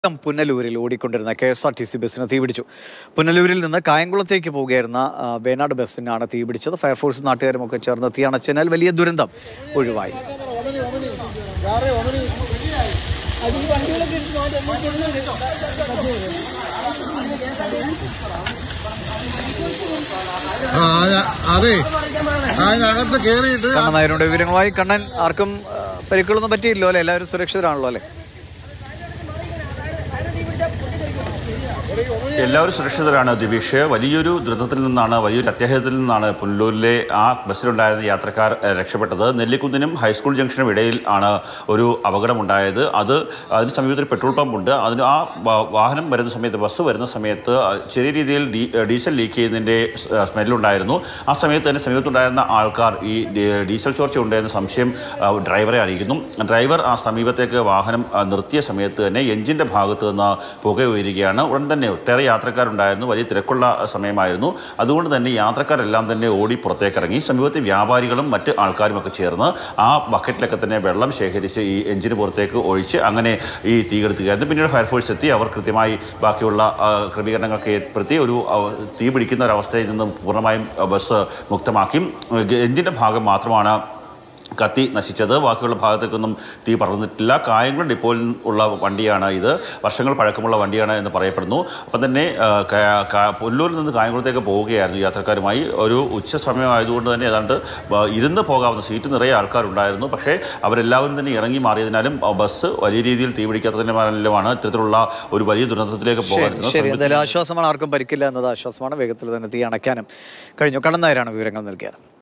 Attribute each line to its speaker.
Speaker 1: പുനലൂരിൽ ഓടിക്കൊണ്ടിരുന്ന K S R T C ബസ്സിന് തീപിടിച്ചു പുനലൂരിൽ നിന്ന് കായംകുളത്തേക്ക് പോകുകയായിരുന്ന ആ, വേണാട് ബസ്സിനാണ് തീപിടിച്ചത് ഫയർഫോഴ്സ് നാട്ടുകാരും ഒക്കെ ചേർന്ന് തീയണച്ചതിനാൽ വലിയ ദുരന്തം ഒഴിവായി
Speaker 2: ആ, അത- അതെ അതിനകത്ത് കേറിയിട്ട്
Speaker 1: കണ്ണൻ നായരുടെ വിവരങ്ങളുമായി കണ്ണൻ ആർക്കും ആ, പരിക്കുകളൊന്നും പറ്റിയില്ലോ അല്ലെ എല്ലാവരും സുരക്ഷിതരാണല്ലോ അല്ലെ
Speaker 3: എല്ലാവരും സുരക്ഷിതരാണ് ദിവിഷ് വലിയൊരു ദുരന്തത്തിൽ നിന്നാണ് വലിയൊരു അത്യാഹിതത്തിൽ നിന്നാണ് പുനലൂരിലെ ആ ബസ്സിലുണ്ടായിരുന്ന യാത്രക്കാർ ഏഹ്, രക്ഷപ്പെട്ടത് നെല്ലിക്കുന്നിനും ഹൈസ്കൂൾ ജംഗ്ഷനും ഇടയിൽ ആണ് ഒരു അപകടമുണ്ടായത് അത് അതിന് സമീപത്തിൽ പെട്രോൾ പമ്പ് ഉണ്ട് അതിന് ആ വാ- വാഹനം വരുന്ന സമയത്ത് ബസ് വരുന്ന സമയത്ത് ചെറിയ രീതിയിൽ ഡീ ഡീസൽ ലീക്ക് ചെയ്യുന്നതിൻ്റെ സ്മെല്ലുണ്ടായിരുന്നു ആ സമയത്ത് തന്നെ സമീപത്തുണ്ടായിരുന്ന ആൾക്കാർ ഈ ഡീ- ഡീസൽ ചോർച്ച ഉണ്ടെന്ന് സംശയം ആ, ഡ്രൈവറെ അറിയിക്കുന്നു ഡ്രൈവർ ആ സമീപത്തേക്ക് വാഹനം ആ, നിർത്തിയ സമയത്ത് തന്നെ എഞ്ചിൻ്റെ ഭാഗത്ത് നിന്ന് പുക ഉയരുകയാണ് ഉടൻ തന്നെ ഒട്ടേറെ യാത്രക്കാരുണ്ടായിരുന്നു വലിയ തിരക്കുള്ള സമയമായിരുന്നു അതുകൊണ്ട് തന്നെ യാത്രക്കാരെല്ലാം തന്നെ ഓടി പുറത്തേക്ക് ഇറങ്ങി സമീപത്തെ വ്യാപാരികളും മറ്റ് ആൾക്കാരും ഒക്കെ ചേർന്ന് ആ ബക്കറ്റിലൊക്കെ തന്നെ വെള്ളം ശേഖരിച്ച് ഈ എഞ്ചിന് പുറത്തേക്ക് ഒഴിച്ച് അങ്ങനെ ഈ തീ കെടുത്തുകയായിരുന്നു പിന്നീട് ഫയർഫോഴ്സ് എത്തി അവർ കൃത്യമായി ബാക്കിയുള്ള ആ, ക്രമീകരണങ്ങളൊക്കെ ഏർപ്പെടുത്തി ഒരു ആ, തീ പിടിക്കുന്ന ഒരു അവസ്ഥയിൽ നിന്നും പൂർണ്ണമായും ആ, ബസ് മുക്തമാക്കി എഞ്ചിൻ്റെ ഭാഗം മാത്രമാണ് കത്തി നശിച്ചത് ബാക്കിയുള്ള ഭാഗത്തേക്കൊന്നും തീ പടർന്നിട്ടില്ല കായംകുളം ഡിപ്പോയിൽ ഉള്ള വണ്ടിയാണ് ഇത് വർഷങ്ങൾ പഴക്കമുള്ള വണ്ടിയാണ് എന്ന് പറയപ്പെടുന്നു അപ്പം തന്നെ ആ, കാ- കാ- പുല്ലൂരിൽ നിന്ന് കായംകുളത്തേക്ക് പോവുകയായിരുന്നു യാത്രക്കാരുമായി ഒരു ഉച്ച സമയമായതുകൊണ്ട് തന്നെ ഏതാണ്ട് ബ- ഇരുന്ന് പോകാവുന്ന സീറ്റ് നിറയെ ആൾക്കാരുണ്ടായിരുന്നു പക്ഷേ അവരെല്ലാവരും തന്നെ ഇറങ്ങി മാറിയതിനാലും ആ, ബസ് വലിയ രീതിയിൽ തീ പിടിക്കാത്തതിനുമാണ് ഇത്തരത്തിലുള്ള ഒരു വലിയ ദുരന്തത്തിലേക്ക്
Speaker 1: ശരി
Speaker 3: പോകാൻ
Speaker 1: ശരി എന്തായാലും ആശ്വാസമാണ് ആർക്കും പരിക്കില്ല എന്നത് ആശ്വാസമാണ് വേഗത്തിൽ തന്നെ തീ അണയ്ക്കാനും കഴിഞ്ഞു കണ്ണൻ നായരാണ് വിവരങ്ങൾ നൽകിയത്